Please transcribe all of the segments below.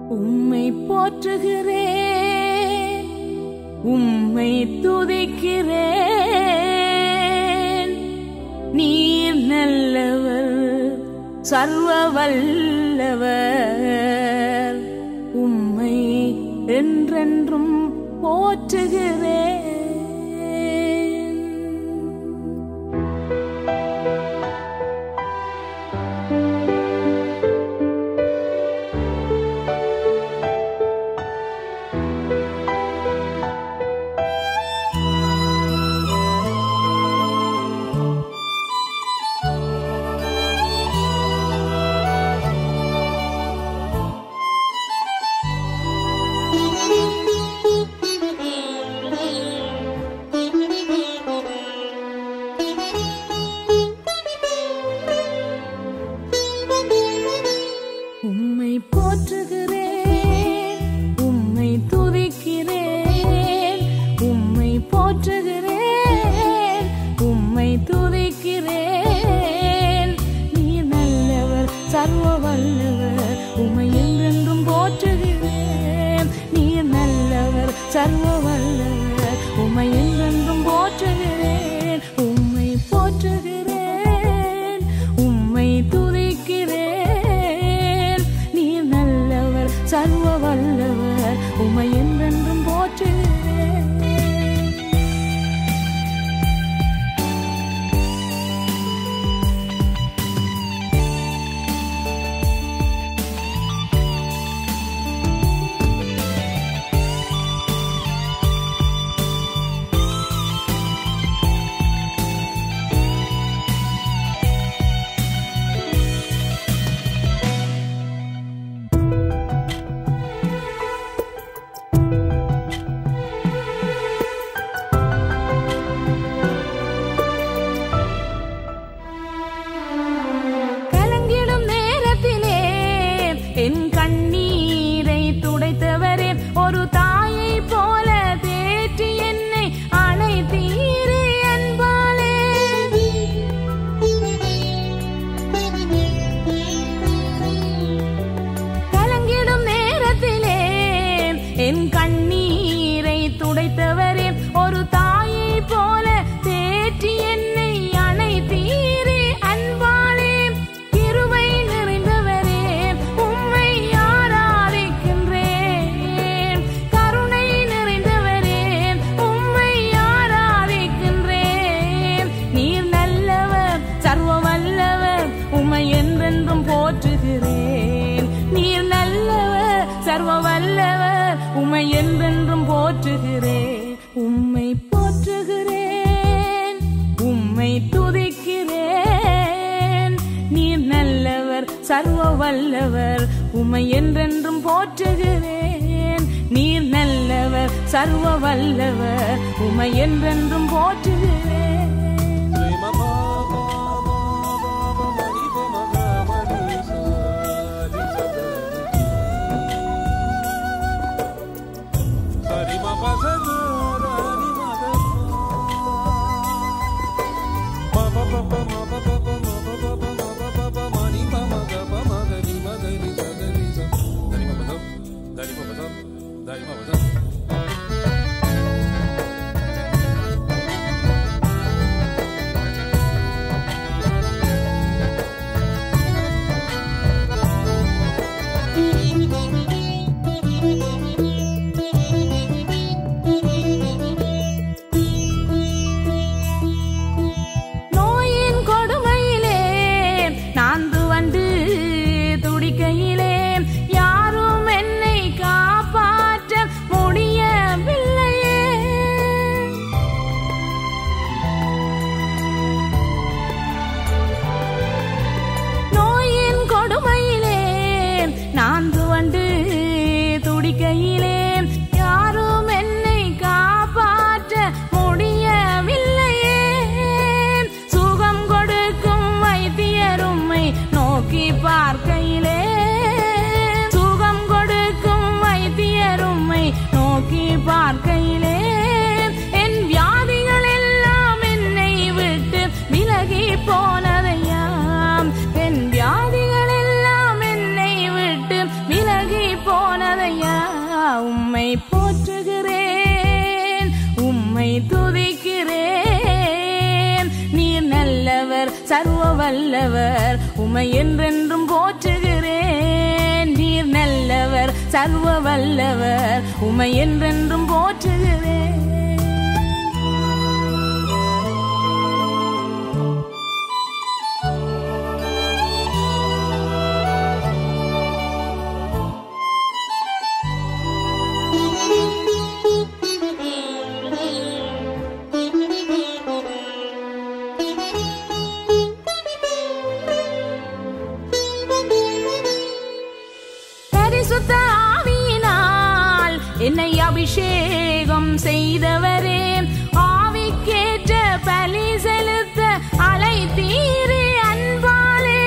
உம்மை போற்றுகிறேன் உம்மை துதிக்கிறேன் நீர் நல்லவர் சர்வ வல்லவர் உம்மை என்றென்றும் போற்றுகிறேன் உம்மை போற்றுகிறேன் உம்மை துதிக்கிறேன் உம்மை போற்றுகிறேன் உம்மை துதிக்கிறேன் நீர் நல்லவர் சர்வ வல்லவர் உம்மை என்றென்றும் போற்றுகிறேன் நீர் நல்லவர் சர்வ வல்லவர் உம்மை என்றென்றும் போற்றுகிறேன் உம்மை போற்றுகிறேன் உம்மை துதிக்கிறேன் நீர் நல்லவர் சர்வ வல்லவர் உம்மை என்றென்றும் போற்றுகிறேன் கலங்கிடும் நேரத்திலே என் கண்ணீரை துடைத்தவரே ஒரு தாயை போல தேற்றி என்னை அணைத்தீரே அன்பாலே கலங்கிடும் நேரத்திலே என் கண்ணீரை துடைத்தவரே ஒரு தாயை போல தேற்றி என்னை அணைத்தீரே அன்பாலே கிருபை நிறைந்தவரே உம்மை ஆராதிக்கின்றேன் கருணை நிறைந்தவரே உம்மை ஆராதிக்கின்றேன் நீர் நல்லவர் சர்வ வல்லவர் உம்மை என்றென்றும் போற்றுகிறேன் நீர் நல்லவர் சர்வ வல்லவர் உம்மை என்றென்றும் போற்றுகிறேன் உம்மை போற்றுகிறேன் உம்மை துதிக்கிறேன் நீர் நல்லவர் சர்வ வல்லவர் உம்மை என்றென்றும் போற்றுகிறேன் நீர் நல்லவர் சர்வ வல்லவர் உம்மை என்றென்றும் போற்றுகிறேன் நோயின் கொடுமையிலே நான் துவண்டு துடிக்கையிலே யாரும் என்னை காப்பாற்ற முடியவில்லையே நோயின் கொடுமையிலே நான் துவண்டு துடிக்கையிலே யாரும் என்னை காப்பாற்ற முடியவில்லையே சுகம் கொடுக்கும் வைத்தியரும்மை நோக்கி பார்க்கையிலே சுகம் கொடுக்கும் வைத்தியரும்மை நோக்கி பார்க்கையிலே என் வியாதிகள் எல்லாம் என்னை விட்டு விலகி போனதையாம் என் வியாதிகள் எல்லாம் என்னை விட்டு விலகி போன போற்றுகிறேன் உம்மை துதிக்கிறேன் நீர் நல்லவர் சர்வ வல்லவர் உம்மை என்றென்றும் போற்றுகிறேன் நீர் நல்லவர் சர்வ வல்லவர் உம்மை என்றென்றும் போற்றுகிறேன் பரிசுத்த ஆவியினால் என்னை அபிஷேகம் செய்தவரே ஆவிக்கேற்ற பலி செலுத்த அழைத்தீரே அன்பாலே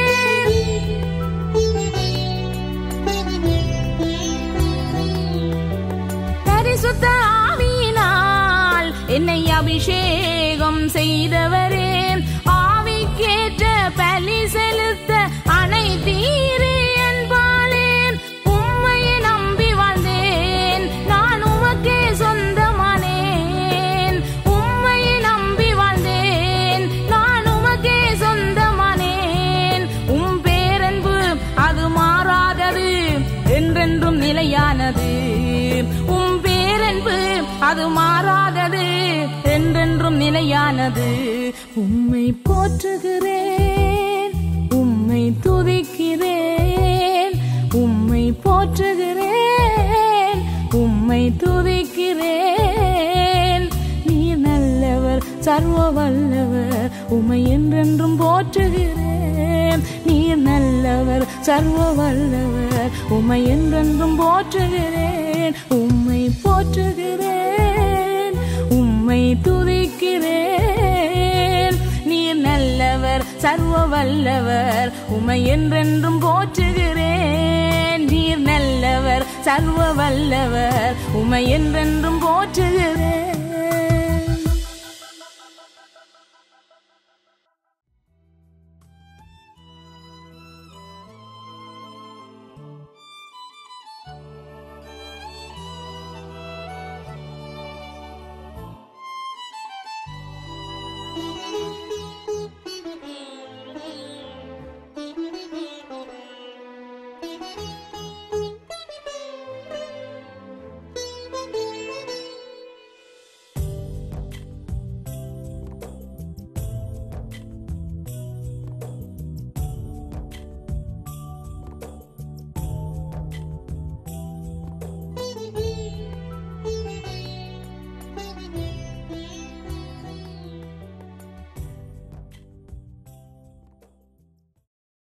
பரிசுத்த ஆவியினால் என்னை அபிஷேகம் செய்தவரே ஆவிக்கேற்ற பலி செலுத்த அனைத்தீரே அன்பாலே உம்மையை நம்பி வாழ்ந்தேன் நான் உமக்கே சொந்தமானேன் உம்மையை நம்பி வாழ்ந்தேன் நான் உமக்கே சொந்தமானேன் உம் பேரன்பு அது மாறாதது என்றென்றும் நிலையானது உம் பேரன்பு அது மாறாதது என்றென்றும் நிலையானது உம்மை போற்றுகிறேன் உம்மை துதிக்கிறேன் உம்மை போற்றுகிறேன் உம்மை துதிக்கிறேன் நீர் நல்லவர் சர்வ வல்லவர் உம்மை என்றென்றும் போற்றுகிறேன் நீர் நல்லவர் சர்வ வல்லவர் உம்மை என்றென்றும் போற்றுகிறேன் உம்மை போற்றுகிறேன் உம்மை துதிக்கிறேன் நீர் நல்லவர் சர்வ வல்லவர் உம்மை என்றென்றும் போற்றுகிறேன் நீர் நல்லவர் சர்வ வல்லவர் உம்மை என்றென்றும் போற்றுகிறேன்